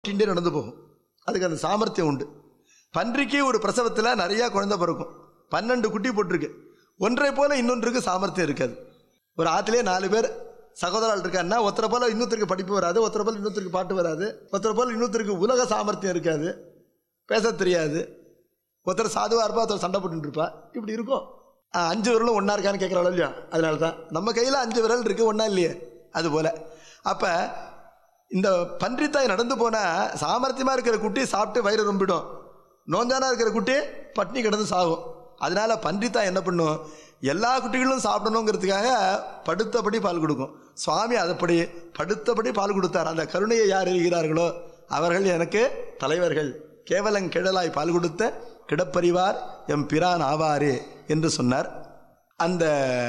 தொட்டின்ண்டே நடந்து போகும் அதுக்கு அந்த சாமர்த்தியம் உண்டு பன்றிக்கு ஒரு பிரசவத்தில் நிறையா குழந்தை பிறக்கும் பன்னெண்டு குட்டி போட்டிருக்கு ஒன்றை போல இன்னொன்றுக்கு சாமர்த்தியம் இருக்காது ஒரு ஆற்றுலேயே நாலு பேர் சகோதரால் இருக்காருன்னா ஒருத்தரை போல இன்னொருத்தருக்கு படிப்பு வராது ஒருத்தரை போல இன்னொருத்தருக்கு பாட்டு வராது ஒருத்தரை போல இன்னொருத்தருக்கு உலக சாமர்த்தியம் இருக்காது பேச தெரியாது ஒருத்தர் சாதுவாக இருப்பா ஒருத்தர் சண்டை போட்டுட்டு இருப்பா இப்படி இருக்கும் ஆ, அஞ்சு விரலும் ஒன்றா இருக்கான்னு கேட்குறாள் இல்லையா அதனால தான் நம்ம கையில் அஞ்சு விரல் இருக்குது ஒன்றா இல்லையே அது போல் அப்போ இந்த பன்றித்தாய் நடந்து போனால் சாமர்த்தியமாக இருக்கிற குட்டி சாப்பிட்டு வயிறு ரொம்பிடும் நோஞ்சானா இருக்கிற குட்டி பட்னி கிடந்து சாகும் அதனால பன்றித்தாய் என்ன பண்ணும் எல்லா குட்டிகளும் சாப்பிடணுங்கிறதுக்காக படுத்தபடி பால் கொடுக்கும் சுவாமி அதுபடி படுத்தபடி பால் கொடுத்தார் அந்த கருணையை யார் எழுகிறார்களோ அவர்கள் எனக்கு தலைவர்கள் கேவலங் கிழலாய் பால் கொடுத்த கிடப்பறிவார் எம் பிரான் ஆவாரே என்று சொன்னார் அந்த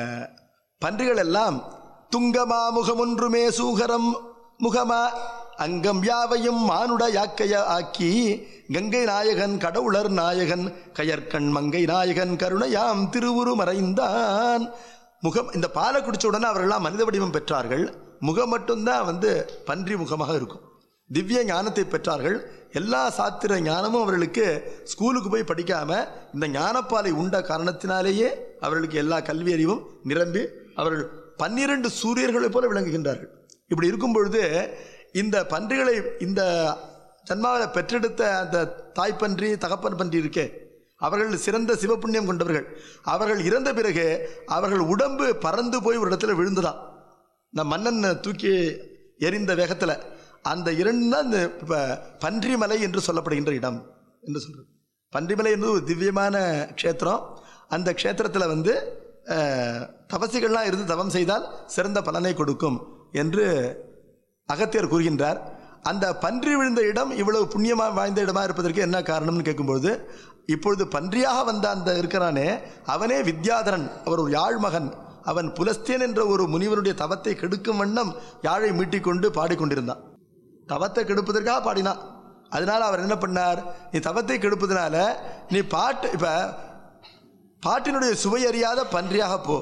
பன்றிகள் எல்லாம் துங்கமா முகமொன்றுமே சூகரம் முகமா அங்கம் யாவையும் மானுட யாக்கைய ஆக்கி கங்கை நாயகன் கடவுளர் நாயகன் கயற்கண் மங்கை நாயகன் கருணையாம் திருவுரு மறைந்தான் முகம் இந்த பாலை குடிச்ச உடனே அவர்கள்லாம் மனித வடிவம் பெற்றார்கள் முகம் மட்டும்தான் வந்து பன்றி முகமாக இருக்கும் திவ்ய ஞானத்தை பெற்றார்கள் எல்லா சாத்திர ஞானமும் அவர்களுக்கு ஸ்கூலுக்கு போய் படிக்காம இந்த ஞானப்பாலை உண்ட காரணத்தினாலேயே அவர்களுக்கு எல்லா கல்வி அறிவும் நிரம்பி அவர்கள் பன்னிரண்டு சூரியர்களைப் போல விளங்குகின்றார்கள் இப்படி இருக்கும் பொழுது இந்த பன்றிகளை இந்த ஜன்மாவில் பெற்றெடுத்த அந்த தாய்ப்பன்றி தகப்பன் பன்றி இருக்கே அவர்கள் சிறந்த சிவப்புண்ணியம் கொண்டவர்கள் அவர்கள் இறந்த பிறகு அவர்கள் உடம்பு பறந்து போய் ஒரு இடத்துல விழுந்துதான் இந்த மன்னன் தூக்கி எரிந்த வேகத்தில் அந்த இரண்டு தான் இந்த இப்போ பன்றிமலை என்று சொல்லப்படுகின்ற இடம் என்று சொல்கிறது பன்றிமலை என்பது ஒரு திவ்யமான க்ஷேத்திரம் அந்த க்ஷேத்திரத்தில் வந்து அஹ், தபசிகள்லாம் இருந்து தவம் செய்தால் சிறந்த பலனை கொடுக்கும் என்று அகத்தியர் கூறுகின்றார் அந்த பன்றி விழுந்த இடம் இவ்வளவு புண்ணியமாக வாய்ந்த இடமா இருப்பதற்கு என்ன காரணம்னு கேட்கும்பொழுது இப்பொழுது பன்றியாக வந்த அந்த இருக்கிறானே அவனே வித்யாதரன் அவர் ஒரு யாழ் மகன் அவன் புலஸ்தியன் என்ற ஒரு முனிவருடைய தவத்தை கெடுக்கும் வண்ணம் யாழை மீட்டிக்கொண்டு பாடிக்கொண்டிருந்தான் தவத்தை கெடுப்பதற்காக பாடினான் அதனால அவர் என்ன பண்ணார் நீ தவத்தை கெடுப்பதனால நீ பாட்டு இப்போ பாட்டினுடைய சுவை அறியாத பன்றியாக போ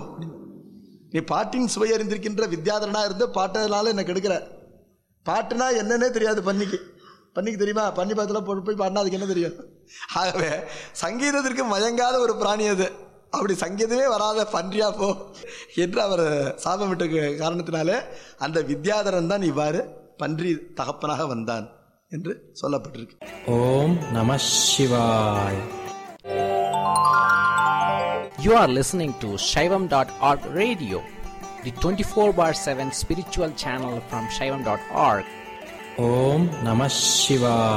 நீ பாட்டின் சுவை அறிந்திருக்கின்ற வித்யாதரனா இருந்து பாட்டதுனால என்ன கெடுக்கிற பாட்டுனா என்னன்னே தெரியாது பன்னிக்கு பன்னிக்கு தெரியுமா பன்னி பக்கத்தில் போய் போய் பாடினா அதுக்கு என்ன தெரியும் ஆகவே சங்கீதத்திற்கு மயங்காத ஒரு பிராணி அது அப்படி சங்கீதமே வராத பன்றியா போ என்று அவர் சாபமிட்ட காரணத்தினாலே அந்த வித்யாதரன் தான் இவ்வாறு பன்றி தகப்பனாக வந்தான் என்று சொல்லப்பட்டிருக்கு ஓம் நம சிவாய் You are listening to Shaivam.org radio, the 24 bar 7 spiritual channel from Shaivam.org. ஓம் நம சிவாய்